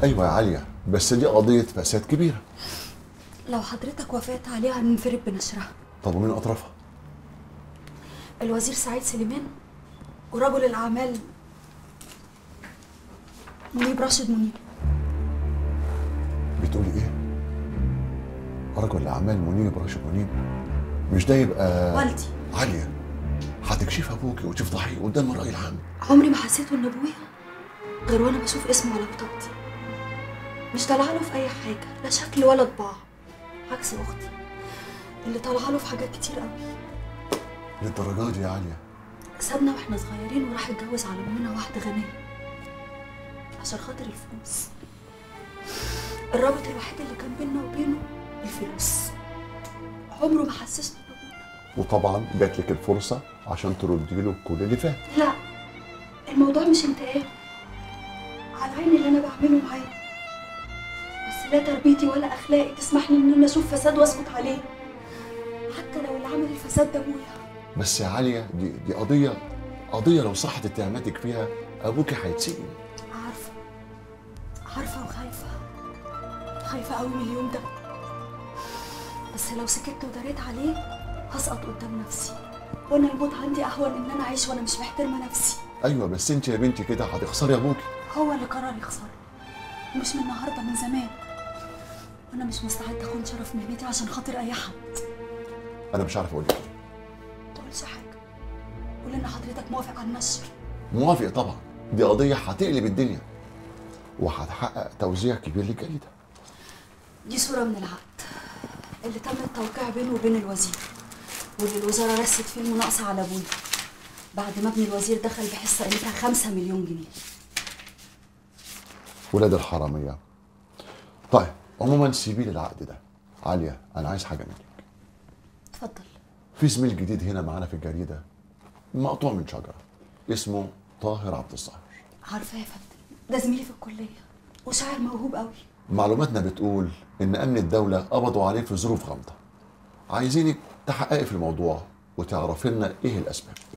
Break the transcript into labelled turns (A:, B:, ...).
A: ايوه يا عليا بس دي قضيه فساد كبيره
B: لو حضرتك وافقت عليها هننفرد بنشرها
A: طب ومين اطرافها
B: الوزير سعيد سليمان ورجل الاعمال منيب راشد منيب
A: بتقولي ايه رجل اعمال منيب راشد منيب مش ده يبقى
B: والدي
A: عليا هتكشف ابوكي وتفضحي قدام الراي العام
B: عمري ما حسيت ان ابويا غير وانا بشوف اسمه على بطاقتي مش طالعه له في اي حاجه لا شكل ولا طباع عكس اختي اللي طالعه له في حاجات كتير قوي
A: للدرجه دي يا عليا
B: سابنا واحنا صغيرين وراح اتجوز على امنا واحده غنيه عشان خاطر الفلوس الرابط الوحيد اللي كان بيننا وبينه الفلوس عمره ما حسسنا بابونا
A: وطبعا جات لك الفرصه عشان تردي له كل اللي فات
B: لا الموضوع مش انتقام على عيني اللي انا بعمله معاه بس لا تربيتي ولا اخلاقي تسمح لي ان انا اشوف فساد واسكت عليه حتى لو اللي عمل الفساد ده ابويا
A: بس يا عليا دي دي قضيه قضيه لو صحت اتهاماتك فيها ابوكي هيتسجن
B: عارفه عارفه وخايفه خايفه قوي من اليوم ده بس لو سكت وداريت عليه هسقط قدام نفسي وانا الموت عندي اهون ان انا اعيش وانا مش محترمه نفسي
A: ايوه بس انت يا بنتي كده هتخسري ابوكي
B: هو اللي قرر يخسر مش من النهارده من زمان وانا مش مستعده اخون شرف مهنتي عشان خاطر اي حد
A: انا مش عارف اقول لك ايه
B: ما تقولش حاجه قول ان حضرتك موافق على النشر
A: موافق طبعا دي قضيه هتقلب الدنيا وهتحقق توزيع كبير للجريده
B: دي صوره من العقد اللي تم التوقيع بينه وبين الوزير واللي الوزاره رست فيه المناقصه على ابويا بعد ما ابن الوزير دخل بحصه قيمتها 5 مليون جنيه
A: ولاد الحراميه طيب عموما سيبي لي العقد ده عليا انا عايز حاجه منك
B: اتفضل
A: في زميل جديد هنا معانا في الجريده مقطوع من شجره اسمه طاهر عبد الظاهر
B: عارفه يا فندم ده زميلي في الكليه وشاعر موهوب قوي
A: معلوماتنا بتقول ان امن الدوله قبضوا عليه في ظروف غامضه عايزينك تحققي في الموضوع وتعرفي لنا ايه الاسباب